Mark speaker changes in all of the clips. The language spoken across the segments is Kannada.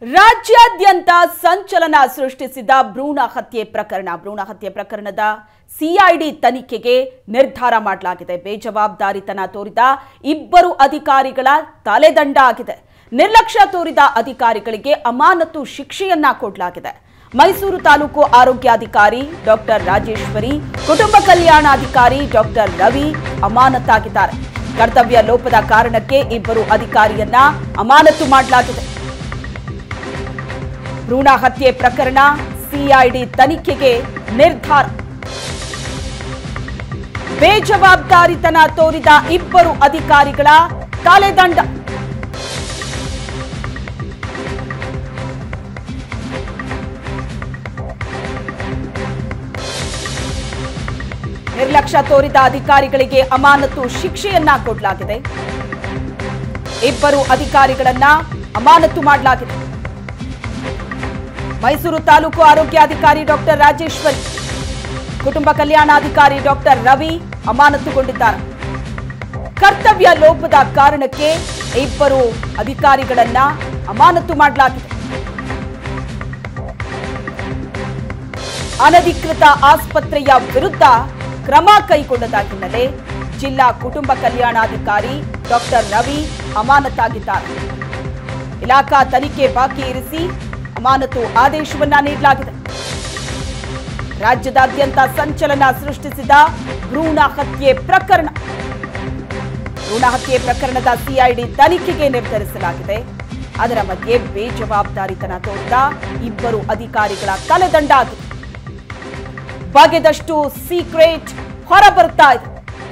Speaker 1: ರಾಜ್ಯಾದ್ಯಂತ ಸಂಚಲನ ಸೃಷ್ಟಿಸಿದ ಭ್ರೂಣ ಹತ್ಯೆ ಪ್ರಕರಣ ಭ್ರೂಣ ಹತ್ಯೆ ಪ್ರಕರಣದ ಸಿಐಡಿ ತನಿಖೆಗೆ ನಿರ್ಧಾರ ಮಾಡಲಾಗಿದೆ ಬೇಜವಾಬ್ದಾರಿತನ ತೋರಿದ ಇಬ್ಬರು ಅಧಿಕಾರಿಗಳ ತಲೆದಂಡ ಆಗಿದೆ ನಿರ್ಲಕ್ಷ್ಯ ತೋರಿದ ಅಧಿಕಾರಿಗಳಿಗೆ ಅಮಾನತು ಶಿಕ್ಷೆಯನ್ನ ಕೊಡಲಾಗಿದೆ ಮೈಸೂರು ತಾಲೂಕು ಆರೋಗ್ಯಾಧಿಕಾರಿ ಡಾಕ್ಟರ್ ರಾಜೇಶ್ವರಿ ಕುಟುಂಬ ಕಲ್ಯಾಣಾಧಿಕಾರಿ ಡಾಕ್ಟರ್ ರವಿ ಅಮಾನತಾಗಿದ್ದಾರೆ ಕರ್ತವ್ಯ ಲೋಪದ ಕಾರಣಕ್ಕೆ ಇಬ್ಬರು ಅಧಿಕಾರಿಯನ್ನ ಅಮಾನತು ಮಾಡಲಾಗಿದೆ ಭ್ರೂಣ ಹತ್ಯೆ ಪ್ರಕರಣ ಸಿಐಡಿ ತನಿಖೆಗೆ ನಿರ್ಧಾರ ಬೇಜವಾಬ್ದಾರಿತನ ತೋರಿದ ಇಬ್ಬರು ಅಧಿಕಾರಿಗಳ ತಲೆದಂಡ ನಿರ್ಲಕ್ಷ್ಯ ತೋರಿದ ಅಧಿಕಾರಿಗಳಿಗೆ ಅಮಾನತು ಶಿಕ್ಷೆಯನ್ನ ಕೊಡಲಾಗಿದೆ ಇಬ್ಬರು ಅಧಿಕಾರಿಗಳನ್ನ ಅಮಾನತು ಮಾಡಲಾಗಿದೆ ಮೈಸೂರು ತಾಲೂಕು ಆರೋಗ್ಯಾಧಿಕಾರಿ ಡಾಕ್ಟರ್ ರಾಜೇಶ್ವರಿ ಕುಟುಂಬ ಕಲ್ಯಾಣಾಧಿಕಾರಿ ಡಾಕ್ಟರ್ ರವಿ ಅಮಾನತುಗೊಂಡಿದ್ದಾರೆ ಕರ್ತವ್ಯ ಲೋಪದ ಕಾರಣಕ್ಕೆ ಇಬ್ಬರು ಅಧಿಕಾರಿಗಳನ್ನ ಅಮಾನತು ಮಾಡಲಾಗಿದೆ ಅನಧಿಕೃತ ಆಸ್ಪತ್ರೆಯ ವಿರುದ್ಧ ಕ್ರಮ ಕೈಗೊಂಡದ ಹಿನ್ನೆಲೆ ಜಿಲ್ಲಾ ಕುಟುಂಬ ಕಲ್ಯಾಣಾಧಿಕಾರಿ ಡಾಕ್ಟರ್ ರವಿ ಅಮಾನತಾಗಿದ್ದಾರೆ ಇಲಾಖಾ ತನಿಖೆ ಬಾಕಿ ಇರಿಸಿ ಅಮಾನತು ಆದೇಶವನ್ನ ನೀಡಲಾಗಿದೆ ರಾಜ್ಯದಾದ್ಯಂತ ಸಂಚಲನ ಸೃಷ್ಟಿಸಿದ ಭ್ರೂಣ ಹತ್ಯೆ ಪ್ರಕರಣ ಭ್ರೂಣ ಹತ್ಯೆ ಪ್ರಕರಣದ ಸಿಐಡಿ ತನಿಖೆಗೆ ನಿರ್ಧರಿಸಲಾಗಿದೆ ಅದರ ಮಧ್ಯೆ ಬೇಜವಾಬ್ದಾರಿತನ ತೋರಿದ ಇಬ್ಬರು ಅಧಿಕಾರಿಗಳ ತಲೆದಂಡ ಆಗಿದೆ ಬಗೆದಷ್ಟು ಸೀಕ್ರೆಟ್ ಹೊರಬರ್ತಾ ಇದೆ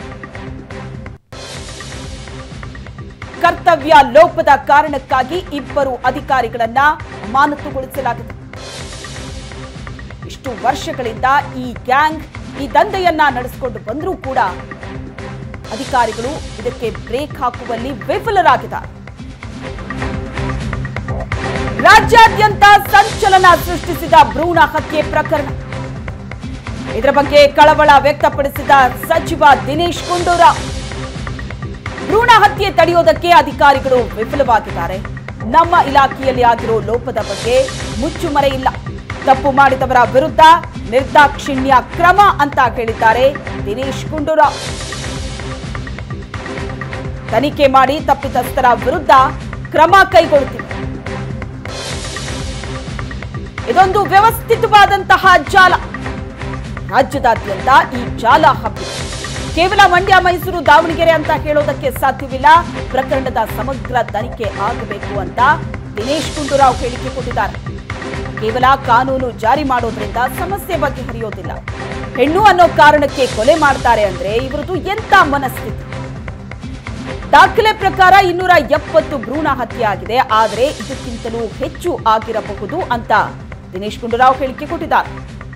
Speaker 1: ಕರ್ತವ್ಯ ಲೋಪದ ಕಾರಣಕ್ಕಾಗಿ ಇಬ್ಬರು ಅಧಿಕಾರಿಗಳನ್ನ ಅಮಾನತುಗೊಳಿಸಲಾಗಿದೆ ಇಷ್ಟು ವರ್ಷಗಳಿಂದ ಈ ಗ್ಯಾಂಗ್ ಈ ದಂಧೆಯನ್ನ ನಡೆಸಿಕೊಂಡು ಬಂದರೂ ಕೂಡ ಅಧಿಕಾರಿಗಳು ಇದಕ್ಕೆ ಬ್ರೇಕ್ ಹಾಕುವಲ್ಲಿ ವಿಫಲರಾಗಿದ್ದಾರೆ ರಾಜ್ಯಾದ್ಯಂತ ಸಂಚಲನ ಸೃಷ್ಟಿಸಿದ ಭ್ರೂಣ ಹತ್ಯೆ ಪ್ರಕರಣ ಇದರ ಬಗ್ಗೆ ಕಳವಳ ವ್ಯಕ್ತಪಡಿಸಿದ ಸಚಿವ ದಿನೇಶ್ ಗುಂಡೂರಾವ್ ಭ್ರೂಣ ಹತ್ಯೆ ತಡೆಯೋದಕ್ಕೆ ಅಧಿಕಾರಿಗಳು ವಿಫಲವಾಗಿದ್ದಾರೆ ನಮ್ಮ ಇಲಾಖೆಯಲ್ಲಿ ಆಗಿರೋ ಲೋಪದ ಬಗ್ಗೆ ಮುಚ್ಚುಮರೆ ಇಲ್ಲ ತಪ್ಪು ಮಾಡಿದವರ ವಿರುದ್ಧ ನಿರ್ದಾಕ್ಷಿಣ್ಯ ಕ್ರಮ ಅಂತ ಹೇಳಿದ್ದಾರೆ ದಿನೇಶ್ ಗುಂಡೂರಾವ್ ತನಿಖೆ ಮಾಡಿ ತಪ್ಪಿತಸ್ಥರ ವಿರುದ್ಧ ಕ್ರಮ ಕೈಗೊಳ್ಳುತ್ತಿದೆ ಇದೊಂದು ವ್ಯವಸ್ಥಿತವಾದಂತಹ ಜಾಲ ರಾಜ್ಯದಾದ್ಯಂತ ಈ ಜಾಲ ಹಬ್ಬಿದೆ ಕೇವಲ ಮಂಡ್ಯ ಮೈಸೂರು ದಾವಣಗೆರೆ ಅಂತ ಹೇಳೋದಕ್ಕೆ ಸಾಧ್ಯವಿಲ್ಲ ಪ್ರಕರಣದ ಸಮಗ್ರ ತನಿಖೆ ಆಗಬೇಕು ಅಂತ ದಿನೇಶ್ ಗುಂಡೂರಾವ್ ಹೇಳಿಕೆ ಕೊಟ್ಟಿದ್ದಾರೆ ಕೇವಲ ಕಾನೂನು ಜಾರಿ ಮಾಡೋದ್ರಿಂದ ಸಮಸ್ಯೆ ಬಗೆಹರಿಯೋದಿಲ್ಲ ಹೆಣ್ಣು ಅನ್ನೋ ಕಾರಣಕ್ಕೆ ಕೊಲೆ ಮಾಡ್ತಾರೆ ಅಂದ್ರೆ ಇವರದು ಎಂತ ಮನಸ್ಥಿತಿ ದಾಖಲೆ ಪ್ರಕಾರ ಇನ್ನೂರ ಎಪ್ಪತ್ತು ಭ್ರೂಣ ಹತ್ಯೆ ಆಗಿದೆ ಆದರೆ ಇದಕ್ಕಿಂತಲೂ ಹೆಚ್ಚು ಆಗಿರಬಹುದು ಅಂತ ದಿನೇಶ್ ಗುಂಡೂರಾವ್ ಹೇಳಿಕೆ ಕೊಟ್ಟಿದ್ದಾರೆ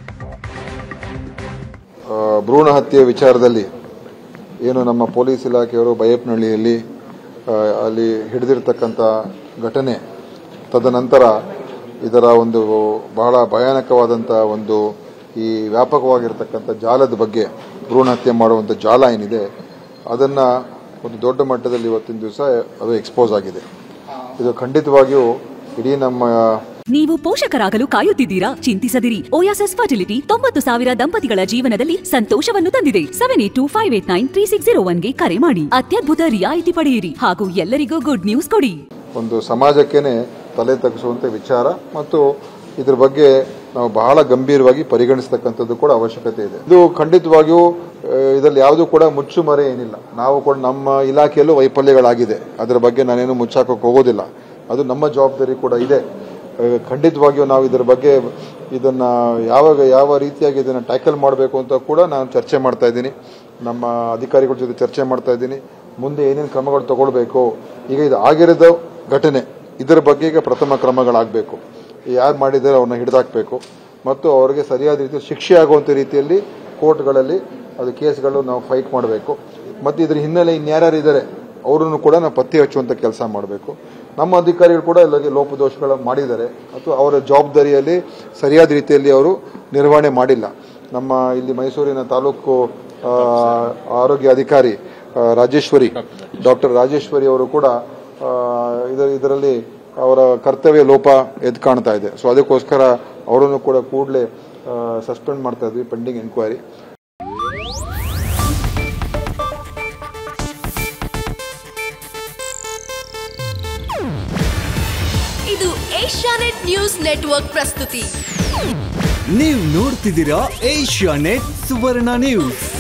Speaker 2: ಆ, ಭ್ರೂಣ ಹತ್ಯೆ ವಿಚಾರದಲ್ಲಿ ಏನು ನಮ್ಮ ಪೊಲೀಸ್ ಇಲಾಖೆಯವರು ಬೈಯಪ್ಪನಹಳ್ಳಿಯಲ್ಲಿ ಆ, ಅಲ್ಲಿ ಹಿಡಿದಿರ್ತಕ್ಕಂಥ ಘಟನೆ ತದನಂತರ ಇದರ ಒಂದು ಬಹಳ ಭಯಾನಕವಾದಂಥ ಒಂದು ಈ ವ್ಯಾಪಕವಾಗಿರ್ತಕ್ಕಂಥ ಜಾಲದ ಬಗ್ಗೆ ಭ್ರೂಣ ಹತ್ಯೆ ಮಾಡುವಂಥ ಜಾಲ ಏನಿದೆ ಅದನ್ನ ಒಂದು ದೊಡ್ಡ ಮಟ್ಟದಲ್ಲಿ ಇವತ್ತಿನ ದಿವಸ ಅದು ಎಕ್ಸ್ಪೋಸ್ ಆಗಿದೆ ಇದು ಖಂಡಿತವಾಗಿಯೂ ಇಡೀ ನಮ್ಮ
Speaker 3: ನೀವು ಪೋಷಕರಾಗಲು ಕಾಯುತ್ತಿದ್ದೀರಾ ಚಿಂತಿಸದಿರಿ ಓಯಾಸಸ್ ಫರ್ಟಿಲಿಟಿ ತೊಂಬತ್ತು ಸಾವಿರ ದಂಪತಿಗಳ ಜೀವನದಲ್ಲಿ ಸಂತೋಷವನ್ನು ತಂದಿದೆ seven eight two five eight nine three six zero ಒನ್ಗೆ ಕರೆ ಮಾಡಿ ಅತ್ಯದ್ಭುತ ರಿಯಾಯಿತಿ ಪಡೆಯಿರಿ ಹಾಗೂ ಎಲ್ಲರಿಗೂ ಗುಡ್ ನ್ಯೂಸ್ ಕೊಡಿ ಒಂದು
Speaker 2: ಸಮಾಜಕ್ಕೇನೆ ತಲೆ ತಗ್ಗಿಸುವಂತ ವಿಚಾರ ಮತ್ತು ಇದ್ರ ಬಗ್ಗೆ ನಾವು ಬಹಳ ಗಂಭೀರವಾಗಿ ಪರಿಗಣಿಸತಕ್ಕಂಥದ್ದು ಕೂಡ ಅವಶ್ಯಕತೆ ಇದೆ ಇದು ಖಂಡಿತವಾಗಿಯೂ ಆ, ಇದರಲ್ಲಿ ಯಾವುದೂ ಕೂಡ ಮುಚ್ಚುಮರೆ ಏನಿಲ್ಲ ನಾವು ಕೂಡ ನಮ್ಮ ಇಲಾಖೆಯಲ್ಲೂ ವೈಫಲ್ಯಗಳಾಗಿದೆ ಅದರ ಬಗ್ಗೆ ನಾನೇನು ಮುಚ್ಚಾಕೋಕೆ ಹೋಗೋದಿಲ್ಲ ಅದು ನಮ್ಮ ಜವಾಬ್ದಾರಿ ಕೂಡ ಇದೆ ಆ, ಖಂಡಿತವಾಗಿಯೂ ನಾವು ಇದರ ಬಗ್ಗೆ ಇದನ್ನ ಯಾವಾಗ ಯಾವ ರೀತಿಯಾಗಿ ಇದನ್ನ ಟ್ಯಾಕಲ್ ಮಾಡಬೇಕು ಅಂತ ಕೂಡ ನಾನು ಚರ್ಚೆ ಮಾಡ್ತಾ ಇದ್ದೀನಿ ನಮ್ಮ ಅಧಿಕಾರಿಗಳ ಜೊತೆ ಚರ್ಚೆ ಮಾಡ್ತಾ ಇದ್ದೀನಿ ಮುಂದೆ ಏನೇನು ಕ್ರಮಗಳು ತಗೊಳ್ಬೇಕು ಈಗ ಇದು ಆಗಿರೋದು ಘಟನೆ ಇದರ ಬಗ್ಗೆ ಈಗ ಪ್ರಥಮ ಕ್ರಮಗಳಾಗಬೇಕು ಯಾರು ಮಾಡಿದ್ದಾರೆ ಅವ್ರನ್ನ ಹಿಡಿದಾಕಬೇಕು ಮತ್ತು ಅವರಿಗೆ ಸರಿಯಾದ ರೀತಿ ಶಿಕ್ಷೆ ಆಗುವಂಥ ರೀತಿಯಲ್ಲಿ ಕೋರ್ಟ್ಗಳಲ್ಲಿ ಅದು ಕೇಸ್ಗಳು ನಾವು ಫೈಟ್ ಮಾಡಬೇಕು ಮತ್ತು ಇದ್ರ ಹಿನ್ನೆಲೆ ಇನ್ಯಾರ್ಯಾರು ಇದ್ದಾರೆ ಅವರನ್ನು ಕೂಡ ನಾವು ಪತ್ತೆ ಹಚ್ಚುವಂಥ ಕೆಲಸ ಮಾಡಬೇಕು ನಮ್ಮ ಅಧಿಕಾರಿಗಳು ಕೂಡ ಇಲ್ಲಿಗೆ ಲೋಪದೋಷಗಳು ಮಾಡಿದ್ದಾರೆ ಅಥವಾ ಅವರ ಜವಾಬ್ದಾರಿಯಲ್ಲಿ ಸರಿಯಾದ ರೀತಿಯಲ್ಲಿ ಅವರು ನಿರ್ವಹಣೆ ಮಾಡಿಲ್ಲ ನಮ್ಮ ಇಲ್ಲಿ ಮೈಸೂರಿನ ತಾಲೂಕು ಆ, ಆರೋಗ್ಯ ಅಧಿಕಾರಿ ಆ, ರಾಜೇಶ್ವರಿ ಡಾಕ್ಟರ್ ರಾಜೇಶ್ವರಿ ಅವರು ಕೂಡ ಆ, ಇದರ ಇದರಲ್ಲಿ ಅವರ ಕರ್ತವ್ಯ ಲೋಪ ಎದ್ದು ಕಾಣ್ತಾ ಇದೆ ಸೊ ಅದಕ್ಕೋಸ್ಕರ ಅವರನ್ನು ಕೂಡ ಕೂಡಲೇ ಸಸ್ಪೆಂಡ್ ಮಾಡ್ತಾ ಇದ್ವಿ ಪೆಂಡಿಂಗ್ ಎನ್ಕ್ವೈರಿ
Speaker 4: ಇದು ಏಷ್ಯಾನೆಟ್ ನ್ಯೂಸ್ ನೆಟ್ವರ್ಕ್ ಪ್ರಸ್ತುತಿ
Speaker 5: ನೀವು ನೋಡ್ತಿದ್ದೀರಾ ಏಷ್ಯಾ ನೆಟ್ ಸುವರ್ಣ ನ್ಯೂಸ್